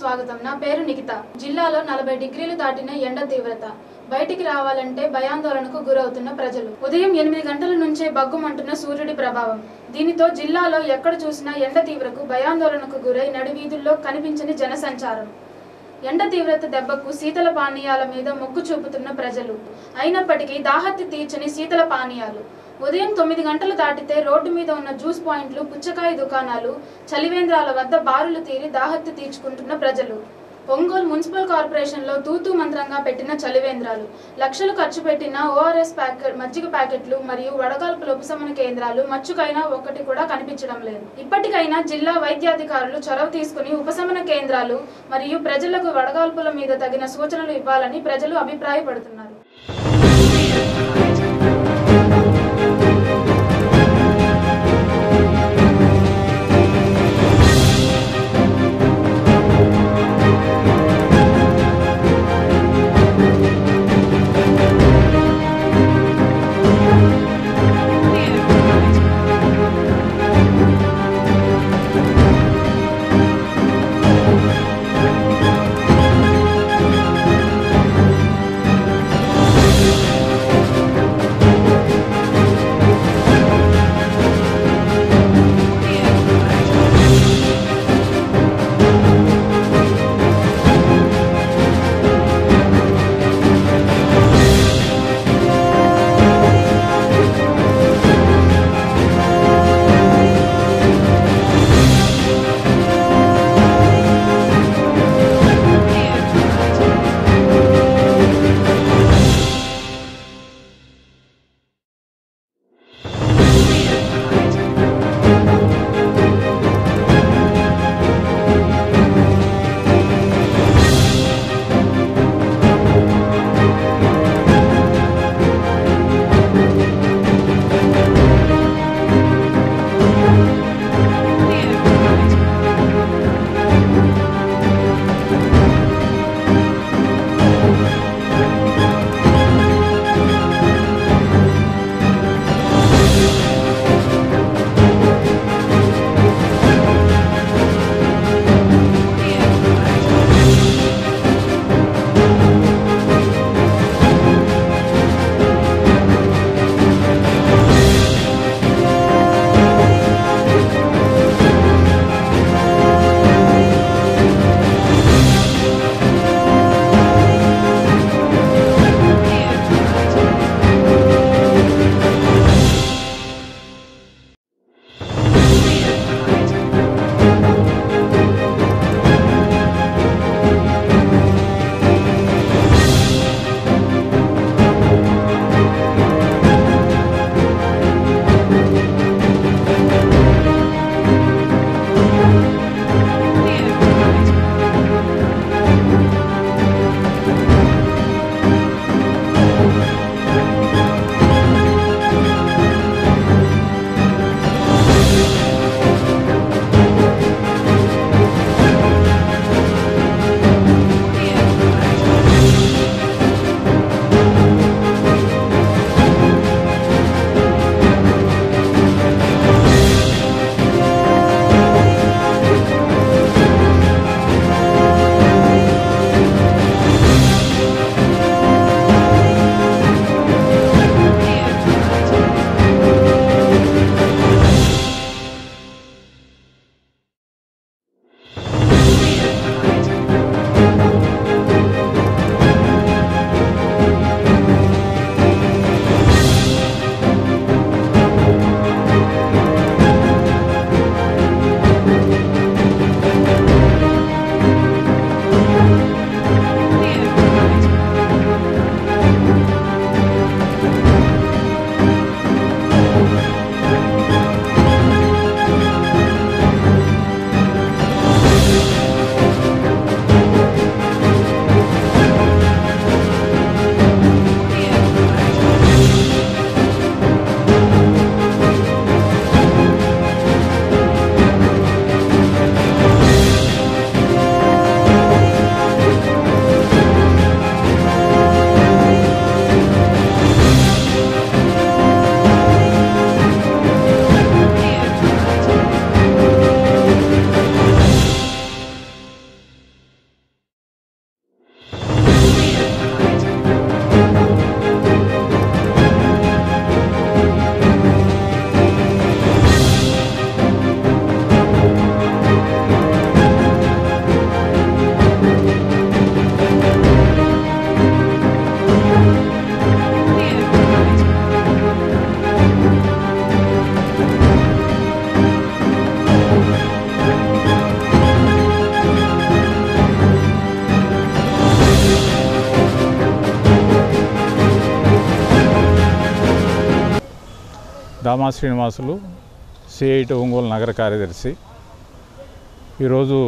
స్వాగతం నా పేరు నిఖిత జిల్లాలో నలభై డిగ్రీలు దాటిన ఎండ తీవ్రత బయటికి రావాలంటే భయాందోళనకు గురవుతున్న ప్రజలు ఉదయం ఎనిమిది గంటల నుంచే బగ్గుమంటున్న సూర్యుడి ప్రభావం దీనితో జిల్లాలో ఎక్కడ చూసినా ఎండ తీవ్రకు భయాందోళనకు గురై నడివీధుల్లో కనిపించని జనసంచారం ఎండ తీవ్రత దెబ్బకు శీతల పానీయాల మీద మొగ్గు చూపుతున్న ప్రజలు అయినప్పటికీ దాహత్తి తీర్చని శీతల పానీయాలు ఉదయం తొమ్మిది గంటలు దాటితే రోడ్డు మీద ఉన్న జ్యూస్ పాయింట్లు పుచ్చకాయ దుకాణాలు చలివేంద్రాల వద్ద బారులు తీరి దాహత్తి తీర్చుకుంటున్న ప్రజలు ఒంగోలు మున్సిపల్ కార్పొరేషన్లో తూతూ మంత్రంగా పెట్టిన చలివేంద్రాలు లక్షలు ఖర్చు పెట్టిన ఓఆర్ఎస్ ప్యాకెట్ మజ్జిగ ప్యాకెట్లు మరియు వడగాల్పుల ఉపశమన కేంద్రాలు మచ్చుకైనా ఒక్కటి కూడా కనిపించడం లేదు ఇప్పటికైనా జిల్లా వైద్యాధికారులు చొరవ తీసుకుని ఉపశమన కేంద్రాలు మరియు ప్రజలకు వడగాల్పుల మీద తగిన సూచనలు ఇవ్వాలని ప్రజలు అభిప్రాయపడుతున్నారు దామా శ్రీనివాసులు సిఐటి ఒంగోలు నగర కార్యదర్శి ఈరోజు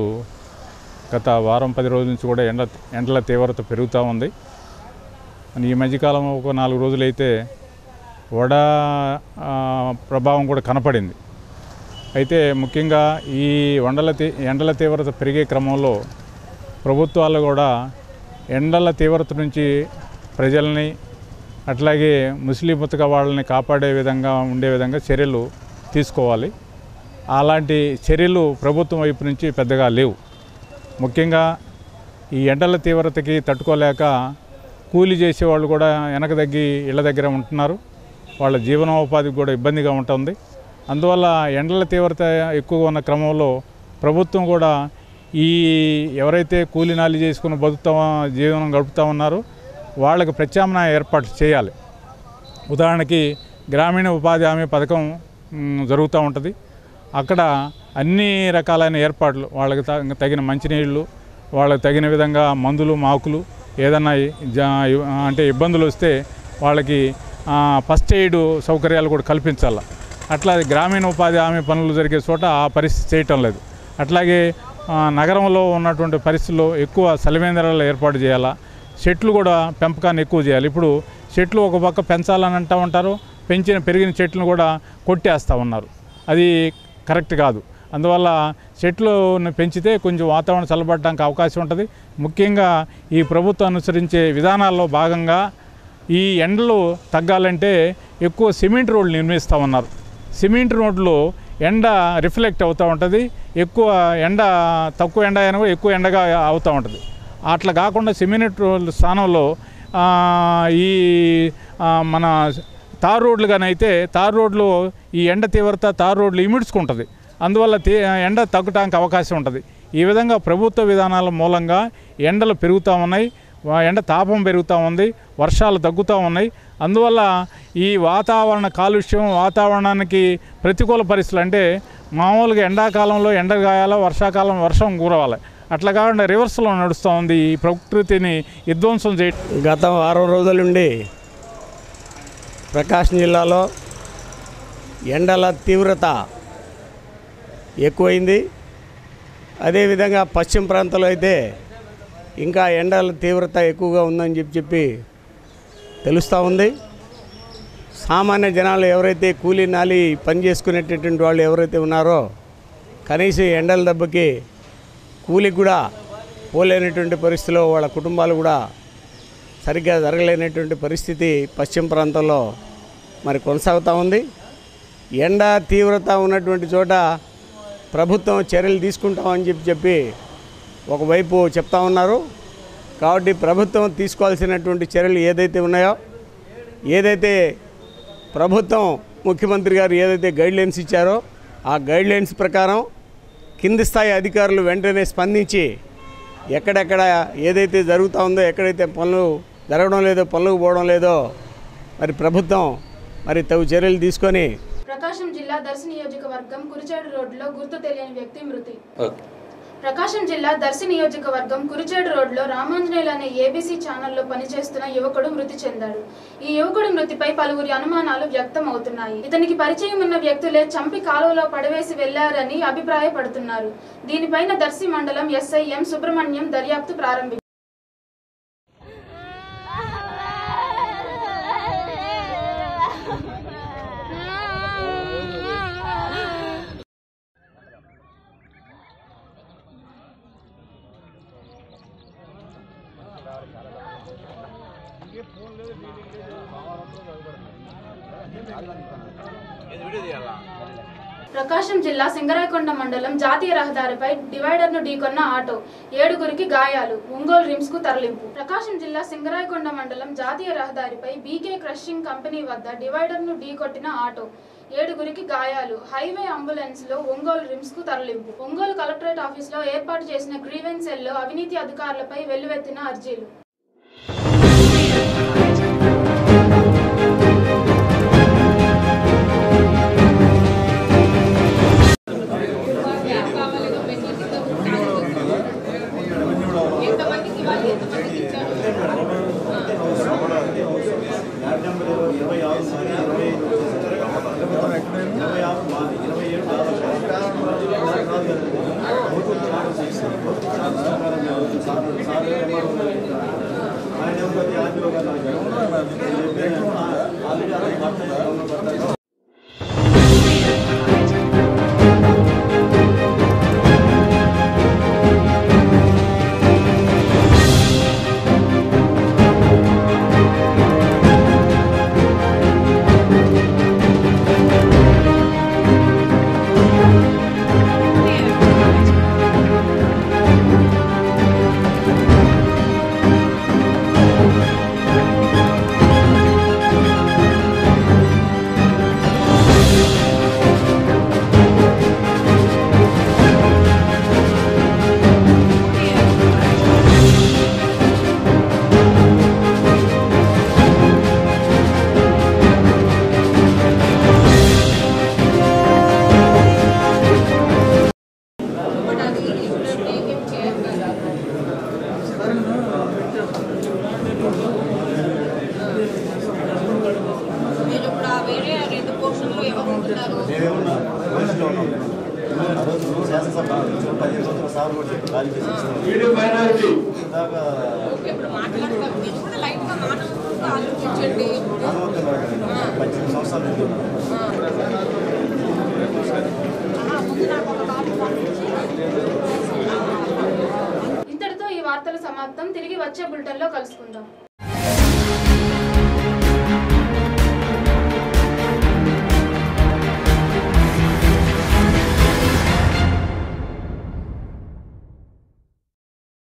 గత వారం పది రోజుల నుంచి కూడా ఎండ ఎండల తీవ్రత పెరుగుతూ ఉంది అని ఈ మధ్యకాలం ఒక నాలుగు రోజులైతే వడ ఆ, ప్రభావం కూడా కనపడింది అయితే ముఖ్యంగా ఈ వండల తీ ఎండల తీవ్రత పెరిగే క్రమంలో ప్రభుత్వాలు కూడా ఎండల తీవ్రత నుంచి ప్రజల్ని అట్లాగే ముస్లిం బతుక వాళ్ళని కాపాడే విధంగా ఉండే విధంగా చర్యలు తీసుకోవాలి అలాంటి చర్యలు ప్రభుత్వం వైపు నుంచి పెద్దగా లేవు ముఖ్యంగా ఈ ఎండల తీవ్రతకి తట్టుకోలేక కూలి చేసేవాళ్ళు కూడా వెనక తగ్గి ఇళ్ళ దగ్గర ఉంటున్నారు వాళ్ళ జీవనోపాధికి కూడా ఇబ్బందిగా ఉంటుంది అందువల్ల ఎండల తీవ్రత ఎక్కువగా ఉన్న క్రమంలో ప్రభుత్వం కూడా ఈ ఎవరైతే కూలి నాలి చేసుకుని బతుకుతా జీవనం గడుపుతూ ఉన్నారో వాళ్ళకి ప్రత్యామ్నాయ ఏర్పాట్లు చేయాలి ఉదాహరణకి గ్రామీణ ఉపాధి హామీ పథకం మ్, జరుగుతూ ఉంటుంది అక్కడ అన్ని రకాలైన ఏర్పాట్లు వాళ్ళకి త- తగిన మంచినీళ్ళు వాళ్ళకి తగిన విధంగా మందులు మాకులు ఏదన్నా జా అంటే ఇబ్బందులు వస్తే వాళ్ళకి ఆ, ఫస్ట్ ఎయిడ్ సౌకర్యాలు కూడా కల్పించాలి అట్లా గ్రామీణ ఉపాధి హామీ పనులు జరిగే చోట ఆ పరిస్థితి చేయటం లేదు అట్లాగే ఆ, నగరంలో ఉన్నటువంటి పరిస్థితుల్లో ఎక్కువ సలివేంద్రాలు ఏర్పాటు చేయాలా చెట్లు కూడా పెంపకాన్ని ఎక్కువ చేయాలి ఇప్పుడు చెట్లు ఒక పక్క పెంచాలని అంటూ ఉంటారు పెంచిన పెరిగిన చెట్లను కూడా కొట్టేస్తూ ఉన్నారు అది కరెక్ట్ కాదు అందువల్ల చెట్లను పెంచితే కొంచెం వాతావరణం చల్లబడడానికి అవకాశం ఉంటుంది ముఖ్యంగా ఈ ప్రభుత్వం అనుసరించే విధానాల్లో భాగంగా ఈ ఎండలు తగ్గాలంటే ఎక్కువ సిమెంట్ రోడ్లు నిర్మిస్తూ ఉన్నారు సిమెంట్ రోడ్లు ఎండ రిఫ్లెక్ట్ అవుతూ ఉంటుంది ఎక్కువ ఎండ తక్కువ ఎండ అయినా కూడా ఎక్కువ ఎండగా అవుతూ ఉంటుంది అట్లా కాకుండా సిమెంట్ రోడ్ల స్థానంలో ఆ, ఈ ఆ, మన తార్ రోడ్లు కానీ అయితే తార్ రోడ్లు ఈ ఎండ తీవ్రత తార్ రోడ్లు ఇమిడ్చుకుంటుంది అందువల్ల తీ ఎండ తగ్గటానికి అవకాశం ఉంటుంది ఈ విధంగా ప్రభుత్వ విధానాల మూలంగా ఎండలు పెరుగుతూ ఉన్నాయి వా- ఎండ తాపం పెరుగుతూ ఉంది వర్షాలు తగ్గుతూ ఉన్నాయి అందువల్ల ఈ వాతావరణ కాలుష్యం వాతావరణానికి ప్రతికూల పరిస్థితులు అంటే మామూలుగా ఎండాకాలంలో ఎండ కాయాలి వర్షాకాలం వర్షం కురవాలి అట్లా కాకుండా రివర్స్లో నడుస్తూ ఉంది ఈ ప్రకృతిని విధ్వంసం చేయడం గత వారం రోజుల నుండి ప్రకాశం జిల్లాలో ఎండల తీవ్రత ఎక్కువైంది అదేవిధంగా పశ్చిమ ప్రాంతంలో అయితే ఇంకా ఎండల తీవ్రత ఎక్కువగా ఉందని చెప్పి చెప్పి తెలుస్తూ ఉంది సామాన్య జనాలు ఎవరైతే కూలీ నాలి పని చేసుకునేటటువంటి వాళ్ళు ఎవరైతే ఉన్నారో కనీసం ఈ ఎండల దెబ్బకి కూలికి కూడా పోలేనటువంటి పరిస్థితిలో వాళ్ళ కుటుంబాలు కూడా సరిగ్గా జరగలేనటువంటి పరిస్థితి పశ్చిమ ప్రాంతంలో మరి కొనసాగుతూ ఉంది ఎండ తీవ్రత ఉన్నటువంటి చోట ప్రభుత్వం చర్యలు తీసుకుంటామని చెప్పి చెప్పి ఒకవైపు చెప్తా ఉన్నారు కాబట్టి ప్రభుత్వం తీసుకోవాల్సినటువంటి చర్యలు ఏదైతే ఉన్నాయో ఏదైతే ప్రభుత్వం ముఖ్యమంత్రి గారు ఏదైతే గైడ్లైన్స్ ఇచ్చారో ఆ గైడ్లైన్స్ ప్రకారం కింది స్థాయి అధికారులు వెంటనే స్పందించి ఎక్కడెక్కడ ఏదైతే జరుగుతూ ఉందో ఎక్కడైతే పనులు జరగడం లేదో పనులకు పోవడం లేదో మరి ప్రభుత్వం మరి తగు చర్యలు తీసుకొని ప్రకాశం జిల్లా దర్శి నియోజకవర్గం కురిచేడు రోడ్లో గుర్తు తెలియని వ్యక్తి మృతి ప్రకాశం జిల్లా దర్శి నియోజకవర్గం కురిచేడు రోడ్లో రామాంజనేయులు అనే ఏబీసీ ఛానల్లో పనిచేస్తున్న యువకుడు మృతి చెందాడు ఈ యువకుడి మృతిపై పలువురి అనుమానాలు వ్యక్తం అవుతున్నాయి ఇతనికి పరిచయం ఉన్న వ్యక్తులే చంపి కాలువలో పడవేసి వెళ్లారని అభిప్రాయపడుతున్నారు దీనిపైన దర్శి మండలం ఎస్ఐ ఎం సుబ్రహ్మణ్యం దర్యాప్తు ప్రారంభించారు ప్రకాశం జిల్లా సింగరాయకొండ మండలం జాతీయ రహదారిపై డివైడర్ ను ఢీకొన్న ఆటో ఏడుగురికి గాయాలు ఒంగోలు రిమ్స్ కు తరలింపు ప్రకాశం జిల్లా సింగరాయకొండ మండలం జాతీయ రహదారిపై బీకే క్రషింగ్ కంపెనీ వద్ద డివైడర్ ను ఢీకొట్టిన ఆటో ఏడుగురికి గాయాలు హైవే అంబులెన్స్ లో ఒంగోలు రిమ్స్ కు తరలింపు ఒంగోలు కలెక్టరేట్ ఆఫీస్ లో ఏర్పాటు చేసిన గ్రీవెన్స్ సెల్ లో అవినీతి అధికారులపై వెల్లువెత్తిన అర్జీలు బట్ అది ఇప్పుడు టేకింగ్ చేయరు కదా మీరు ఇప్పుడు ఆ వేరే ఆ రెండు పోర్షన్లు ఎవరు ఉంటున్నారు నేనేమన్నా వయసులో ఉన్నాను ఆ రోజు శాసనసభ పదిహేను సంవత్సరాల సార్ కూడా చెప్పి ఖాళీ చేసి ఇస్తాను. ఇందాక ఓకే ఇప్పుడు మాట్లాడతారు మీరు కూడా లైట్ గా మానవుగా ఆలోచించండి హనుమంతు గారు పద్దెనిమిది సంవత్సరాల నుంచి ఉన్నాను. ఆ, ముందు నాకు ఒక కాల్ పంపించి ఇంతటితో ఈ వార్తలు సమాప్తం తిరిగి వచ్చే బులెటిన్లో కలుసుకుందాం